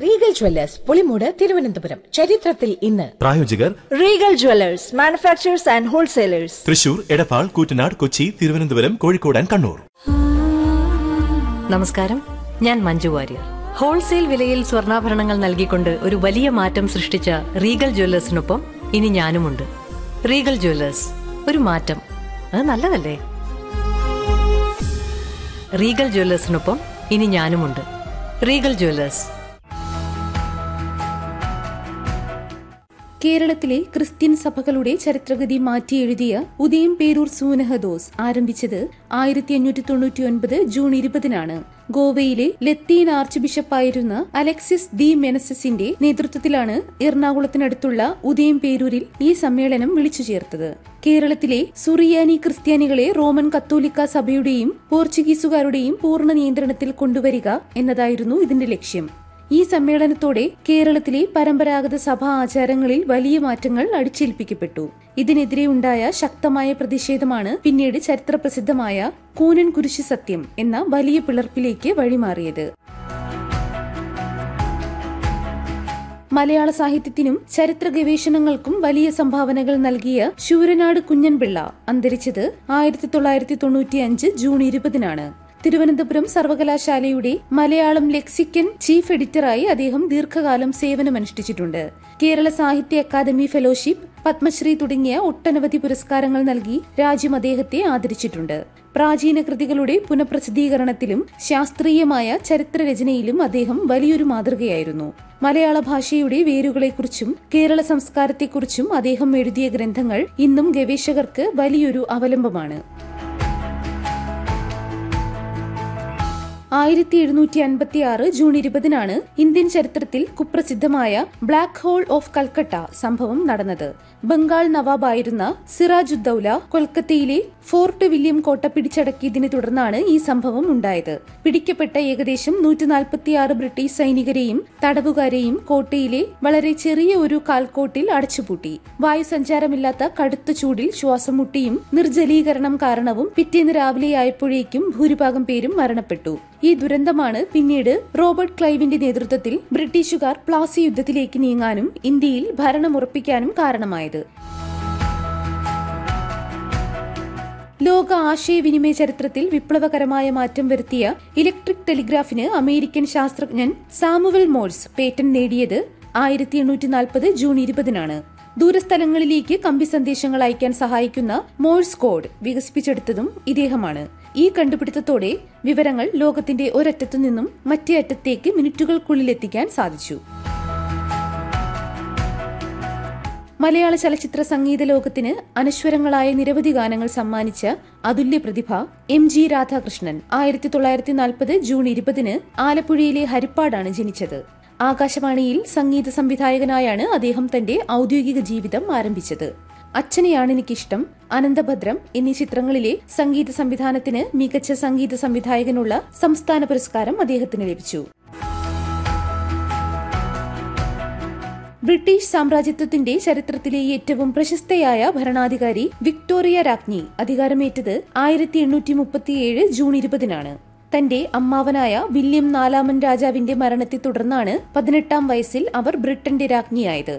Regal Jewellers Pulimoodu Thiruvananthapuram ചരിത്രത്തിൽ ഇന്ന് പ്രായോജകർ regal jewellers manufacturers and wholesalers Thrissur Edappal Koottanad Kochi Thiruvananthapuram Kozhikode and Kannur നമസ്കാരം ഞാൻ മഞ്ജു വാര്യർ ഹോൾസെയിൽ വിലയിൽ സ്വർണ്ണാഭരണങ്ങൾ നൽകിക്കൊണ്ട് ഒരു വലിയ മാറ്റം സൃഷ്ടിച്ച റീഗൽ ജ്വല്ലേഴ്സിനൊപ്പം ഇനി ഞാനുമുണ്ട് റീഗൽ ജ്വല്ലേഴ്സ് ഒരു മാറ്റം അത് നല്ലതല്ലേ റീഗൽ ജ്വല്ലേഴ്സിനൊപ്പം ഇനി ഞാനുമുണ്ട് റീഗൽ ജ്വല്ലേഴ്സ് കേരളത്തിലെ ക്രിസ്ത്യൻ സഭകളുടെ ചരിത്രഗതി മാറ്റി എഴുതിയ ഉദയം പേരൂർ സൂനഹദോസ് ആരംഭിച്ചത് ആയിരത്തി അഞ്ഞൂറ്റി തൊണ്ണൂറ്റി ഒൻപത് ജൂൺ ഇരുപതിനാണ് ഗോവയിലെ ലത്തീൻ ആർച്ച് ബിഷപ്പായിരുന്ന അലക്സിസ് ദി മെനസസിന്റെ നേതൃത്വത്തിലാണ് എറണാകുളത്തിനടുത്തുള്ള ഉദയം പേരൂരിൽ ഈ സമ്മേളനം വിളിച്ചു ചേർത്തത് കേരളത്തിലെ സുറിയാനി ക്രിസ്ത്യാനികളെ റോമൻ കത്തോലിക്ക സഭയുടെയും പോർച്ചുഗീസുകാരുടെയും പൂർണ്ണ നിയന്ത്രണത്തിൽ കൊണ്ടുവരിക എന്നതായിരുന്നു ഇതിന്റെ ലക്ഷ്യം ഈ സമ്മേളനത്തോടെ കേരളത്തിലെ പരമ്പരാഗത സഭാ ആചാരങ്ങളിൽ വലിയ മാറ്റങ്ങൾ അടിച്ചേൽപ്പിക്കപ്പെട്ടു ഇതിനെതിരെ ഉണ്ടായ ശക്തമായ പ്രതിഷേധമാണ് പിന്നീട് ചരിത്രപ്രസിദ്ധമായ കൂനൻ കുരിശ് സത്യം എന്ന വലിയ പിളർപ്പിലേക്ക് വഴിമാറിയത് മലയാള സാഹിത്യത്തിനും ചരിത്ര ഗവേഷണങ്ങൾക്കും വലിയ സംഭാവനകൾ നൽകിയ ശൂരനാട് കുഞ്ഞൻപിള്ള അന്തരിച്ചത് ആയിരത്തി തൊള്ളായിരത്തി തൊണ്ണൂറ്റി അഞ്ച് ജൂൺ ഇരുപതിനാണ് തിരുവനന്തപുരം സർവകലാശാലയുടെ മലയാളം ലെക്സിക്കൻ ചീഫ് എഡിറ്ററായി അദ്ദേഹം ദീർഘകാലം സേവനമനുഷ്ഠിച്ചിട്ടുണ്ട് കേരള സാഹിത്യ അക്കാദമി ഫെലോഷിപ്പ് പത്മശ്രീ തുടങ്ങിയ ഒട്ടനവധി പുരസ്കാരങ്ങൾ നൽകി രാജ്യം അദ്ദേഹത്തെ ആദരിച്ചിട്ടുണ്ട് പ്രാചീന കൃതികളുടെ പുനഃപ്രസിദ്ധീകരണത്തിലും ശാസ്ത്രീയമായ ചരിത്രരചനയിലും അദ്ദേഹം വലിയൊരു മാതൃകയായിരുന്നു മലയാള ഭാഷയുടെ വേരുകളെക്കുറിച്ചും കേരള സംസ്കാരത്തെക്കുറിച്ചും അദ്ദേഹം എഴുതിയ ഗ്രന്ഥങ്ങൾ ഇന്നും ഗവേഷകർക്ക് വലിയൊരു അവലംബമാണ് ആയിരത്തി എഴുന്നൂറ്റി അൻപത്തി ആറ് ജൂൺ ഇരുപതിനാണ് ഇന്ത്യൻ ചരിത്രത്തിൽ കുപ്രസിദ്ധമായ ബ്ലാക്ക് ഹോൾ ഓഫ് കൽക്കട്ട സംഭവം നടന്നത് ബംഗാൾ നവാബായിരുന്ന സിറാജുദ്ദൌല കൊൽക്കത്തയിലെ ഫോർട്ട് വില്യം കോട്ട പിടിച്ചടക്കിയതിനെ തുടർന്നാണ് ഈ സംഭവം ഉണ്ടായത് പിടിക്കപ്പെട്ട ഏകദേശം നൂറ്റി നാൽപ്പത്തിയാറ് ബ്രിട്ടീഷ് സൈനികരെയും തടവുകാരെയും കോട്ടയിലെ വളരെ ചെറിയ ഒരു കാൽക്കോട്ടിൽ അടച്ചുപൂട്ടി വായുസഞ്ചാരമില്ലാത്ത കടുത്ത ചൂടിൽ ശ്വാസം മുട്ടിയും നിർജ്ജലീകരണം കാരണവും പിറ്റേന്ന് രാവിലെയായപ്പോഴേക്കും ഭൂരിഭാഗം പേരും മരണപ്പെട്ടു ഈ ദുരന്തമാണ് പിന്നീട് റോബർട്ട് ക്ലൈവിന്റെ നേതൃത്വത്തിൽ ബ്രിട്ടീഷുകാർ പ്ലാസി യുദ്ധത്തിലേക്ക് നീങ്ങാനും ഇന്ത്യയിൽ ഭരണമുറപ്പിക്കാനും കാരണമായത് ലോക ആശയവിനിമയ ചരിത്രത്തിൽ വിപ്ലവകരമായ മാറ്റം വരുത്തിയ ഇലക്ട്രിക് ടെലിഗ്രാഫിന് അമേരിക്കൻ ശാസ്ത്രജ്ഞൻ സാമുവൽ മോഴ്സ് പേറ്റന്റ് നേടിയത് ആയിരത്തി എണ്ണൂറ്റി നാൽപ്പത് ജൂൺ ഇരുപതിനാണ് ദൂരസ്ഥലങ്ങളിലേക്ക് കമ്പി സന്ദേശങ്ങൾ അയക്കാൻ സഹായിക്കുന്ന മോഴ്സ് കോഡ് വികസിപ്പിച്ചെടുത്തതും ഇദ്ദേഹമാണ് ഈ കണ്ടുപിടുത്തത്തോടെ വിവരങ്ങൾ ലോകത്തിന്റെ ഒരറ്റത്തു നിന്നും മറ്റേ അറ്റത്തേക്ക് മിനിറ്റുകൾക്കുള്ളിൽ എത്തിക്കാൻ സാധിച്ചു മലയാള ചലച്ചിത്ര സംഗീത ലോകത്തിന് അനശ്വരങ്ങളായ നിരവധി ഗാനങ്ങൾ സമ്മാനിച്ച അതുല്യ പ്രതിഭ എം ജി രാധാകൃഷ്ണൻ ആയിരത്തി തൊള്ളായിരത്തി നാൽപ്പത് ജൂൺ ഇരുപതിന് ആലപ്പുഴയിലെ ഹരിപ്പാടാണ് ജനിച്ചത് ആകാശവാണിയിൽ സംഗീത സംവിധായകനായാണ് അദ്ദേഹം തന്റെ ഔദ്യോഗിക ജീവിതം ആരംഭിച്ചത് അച്ഛനെയാണ് എനിക്കിഷ്ടം അനന്തഭദ്രം എന്നീ ചിത്രങ്ങളിലെ സംഗീത സംവിധാനത്തിന് മികച്ച സംഗീത സംവിധായകനുള്ള സംസ്ഥാന പുരസ്കാരം അദ്ദേഹത്തിന് ലഭിച്ചു ബ്രിട്ടീഷ് സാമ്രാജ്യത്വത്തിന്റെ ചരിത്രത്തിലെ ഏറ്റവും പ്രശസ്തയായ ഭരണാധികാരി വിക്ടോറിയ രാജ്ഞി അധികാരമേറ്റത് ആയിരത്തി എണ്ണൂറ്റി മുപ്പത്തിയേഴ് ജൂൺ ഇരുപതിനാണ് തന്റെ അമ്മാവനായ വില്യം നാലാമൻ രാജാവിന്റെ മരണത്തെ തുടർന്നാണ് പതിനെട്ടാം വയസ്സിൽ അവർ ബ്രിട്ടന്റെ രാജ്ഞിയായത്